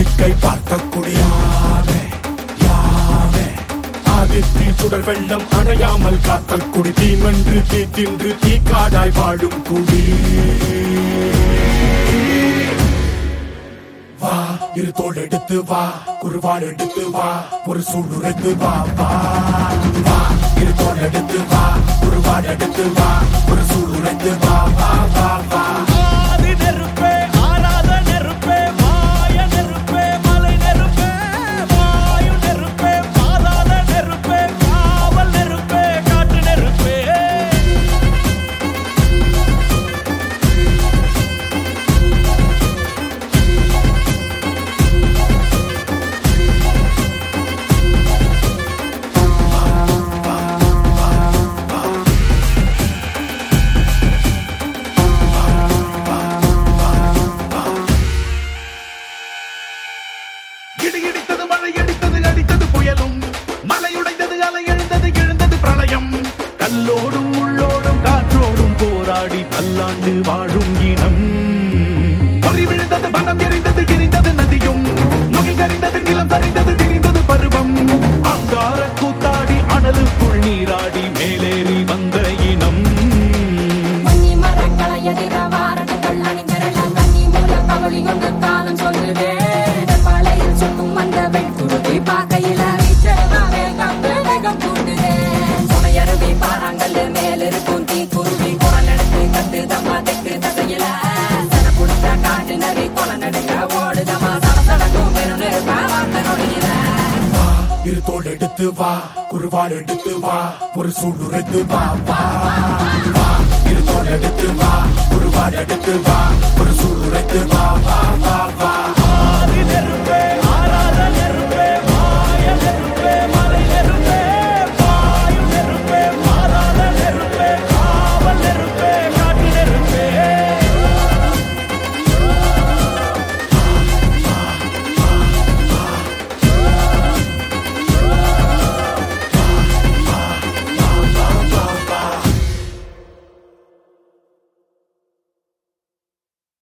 வேடிக்கை பார்க்கக்கூடிய யாவே யாவே ஆதித்தில் சுடர் வெள்ளம் அணையாமல் காக்க குடி தீமென்று தீ தின்று தீ காடாய் வாழும் குடி வா இரு தோள் எடுத்து வா குருவாள் எடுத்து வா ஒரு சூடுரைத்து வா வா வா இரு தோள் எடுத்து வா குருவாள் எடுத்து வா ஒரு சூடுரைத்து வா வா வா வா ஆதி நெருப்பே ஆராத நெருப்பே மாய நெருப்பே மலை நெருப்பே வாயு நெருப்பே பாதாள நெருப்பே காவல் நெருப்பே காட்டு நெருப்பே இடி இடித்தது மழை அடித்தது அடித்தது புயலும் மலை உடைந்தது அலை எழுந்தது எழுந்தது பிரளயம் கல்லோடும் உள்ளோடும் காற்றோடும் போராடி பல்லாண்டு வாழும் இனம் பொறி விழுந்தது மனம் எரிந்தது எரிந்தது நதியும் நுகை கரிந்தது நிலம் சரிந்தது திரிந்தது பருவம் அங்கார கூத்தாடி அனலுக்குள் நீராடி மேலேறி வந்த இனம் மண்ணி மரங்களை எதிர வாரணங்கள் அணிந்திரள கண்ணி மூல கவலி கொண்டு காலம் சொல்லுதே பழையில் சுக்கும் அந்த வெண்குருதி பார்க்கையில வீச்சரவா வேகம் வேகம் கூட்டுதே சுமையருவி பாறாங்கல் மேலிருக்கும் தீ குருவி குரல் எடுத்து கட்டு தம்மா தெற்கு தசையில சன புடிச்ச காட்டு நரி கொல நடுங்க ஓடுதமா சடசடக்கும் பெருநெருப்ப வார்த்தை நொடியில வா இரு தோள் எடுத்து வா குருவாள் எடுத்து வா ஒரு சூடுரைத்து வா வா வா இரு தோள் எடுத்து வா குருவாள் எடுத்து வா ஒரு சூடுரைத்து வா வா வா வா